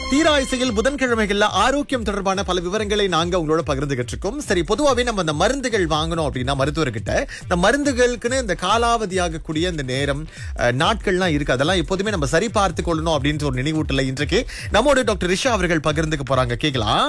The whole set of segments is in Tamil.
தீராயிசையில் புதன்கிழமைகள்ல ஆரோக்கியம் தொடர்பான பல விவரங்களை நாங்க உங்களோட பகிர்ந்துகிட்டு இருக்கோம் சரி பொதுவாவே நம்ம இந்த மருந்துகள் வாங்கணும் அப்படின்னா மருத்துவர்கிட்ட இந்த மருந்துகளுக்குன்னு இந்த காலாவதியாகக்கூடிய இந்த நேரம் அஹ், நாட்கள்லாம் இருக்கு அதெல்லாம் எப்போதுமே நம்ம சரி பார்த்து கொள்ளணும் அப்படின்ற ஒரு நினைவூட்டல இன்றைக்கு நம்மோட டாக்டர் ரிஷா அவர்கள் பகிர்ந்துக்க போறாங்க கேக்கலாம்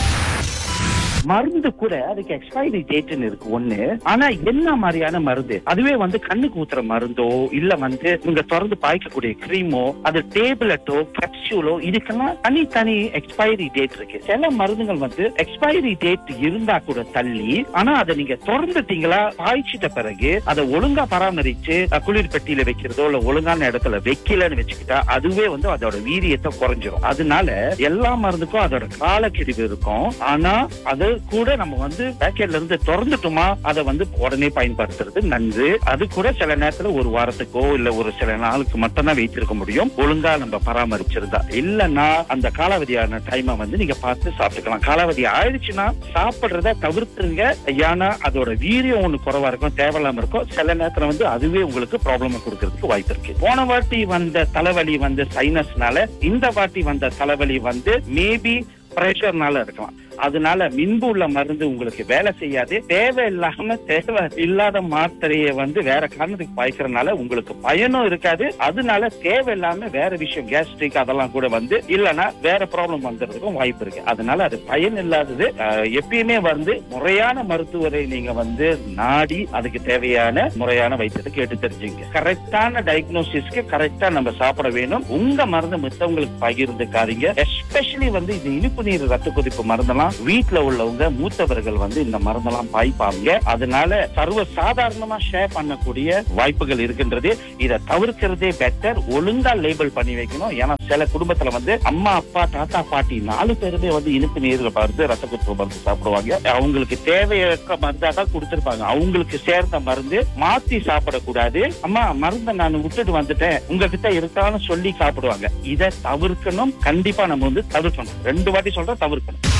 மருந்து கூட அதுக்கு எக்ஸ்பைரி டேட்னு இருக்கு ஒண்ணு ஆனா என்ன மாதிரியான மருந்து அதுவே வந்து கண்ணுக்கு ஊத்துற மருந்தோ இல்ல வந்து நீங்க திறந்து பாய்க்கக்கூடிய கிரீமோ அது டேப்லெட்டோ கேப்சூலோ இதுக்கெல்லாம் தனித்தனி எக்ஸ்பைரி டேட் இருக்கு சில மருந்துகள் வந்து எக்ஸ்பைரி டேட் இருந்தா கூட தள்ளி ஆனா அதை நீங்க திறந்துட்டீங்களா பாய்ச்சிட்ட பிறகு அதை ஒழுங்கா பராமரிச்சு அஹ், குளிர் பெட்டியில வைக்கிறதோ இல்ல ஒழுங்கான இடத்துல வைக்கலன்னு வச்சுக்கிட்டா அதுவே வந்து அதோட வீரியத்தை குறைஞ்சிரும் அதனால எல்லா மருந்துக்கும் அதோட காலக்கெடுவு இருக்கும் ஆனா அது கூட நம்ம வந்து பேக்கெட்ல இருந்து திறந்துட்டோமா அதை வந்து உடனே பயன்படுத்துறது நன்று அது கூட சில நேரத்துல ஒரு வாரத்துக்கோ இல்ல ஒரு சில நாளுக்கு மட்டும் தான் வைத்திருக்க முடியும் ஒழுங்கா நம்ம பராமரிச்சிருந்தா இல்லன்னா அந்த காலாவதியான டைமை வந்து நீங்க பார்த்து சாப்பிட்டுக்கலாம் காலாவதி ஆயிடுச்சுன்னா சாப்பிடுறத தவிர்த்துருங்க ஏன்னா அதோட வீரியம் ஒண்ணு குறைவா இருக்கும் தேவையில்லாம இருக்கும் சில நேரத்துல வந்து அதுவே உங்களுக்கு ப்ராப்ளம் கொடுக்கறதுக்கு வாய்ப்பு இருக்கு போன வாட்டி வந்த தலைவலி வந்து சைனஸ்னால இந்த வாட்டி வந்த தலைவலி வந்து மேபி பிரஷர்னால இருக்கலாம் அதனால மின்பு உள்ள மருந்து உங்களுக்கு வேலை செய்யாது தேவை இல்லாம தேவை இல்லாத மாத்திரையை வந்து வேற காரணத்துக்கு பாய்க்கிறதுனால உங்களுக்கு பயனும் இருக்காது அதனால தேவையில்லாம வேற விஷயம் கேஸ்ட்ரிக் அதெல்லாம் கூட வந்து இல்லைன்னா வேற ப்ராப்ளம் வந்துறதுக்கும் வாய்ப்பு இருக்கு அதனால அது பயன் இல்லாதது அஹ், எப்பயுமே வந்து முறையான மருத்துவரை நீங்க வந்து நாடி அதுக்கு தேவையான முறையான வைத்தியத்தை கேட்டு தெரிஞ்சுங்க கரெக்டான டயக்னோசிஸ்க்கு கரெக்டா நம்ம சாப்பிட வேணும் உங்க மருந்து மித்தவங்களுக்கு பகிர்ந்துக்காதீங்க எஸ்பெஷலி வந்து இந்த இனிப்பு நீர் ரத்த கொதிப்பு மருந்தெல்லாம் வீட்டுல உள்ளவங்க மூத்தவர்கள் வந்து இந்த மருந்தெல்லாம் பாய்ப்பாங்க அதனால சர்வ சாதாரணமா ஷேர் பண்ணக்கூடிய வாய்ப்புகள் இருக்கின்றது இதை தவிர்க்கிறதே பெட்டர் ஒழுங்கா லேபிள் பண்ணி வைக்கணும் ஏன்னா சில குடும்பத்துல வந்து அம்மா அப்பா தாத்தா பாட்டி நாலு பேருமே வந்து இனிப்பு நீர் மருந்து ரத்த கொதிப்பு மருந்து சாப்பிடுவாங்க அவங்களுக்கு தேவையற்ற மருந்தா தான் கொடுத்திருப்பாங்க அவங்களுக்கு சேர்ந்த மருந்து மாத்தி சாப்பிடக்கூடாது அம்மா மருந்தை நான் விட்டுட்டு வந்துட்டேன் உங்ககிட்ட இருக்கான்னு சொல்லி சாப்பிடுவாங்க இதை தவிர்க்கணும் கண்டிப்பா நம்ம வந்து தவிர்க்கணும் ரெண்டு வாட்டி சொல்ற தவிர்க்கணும்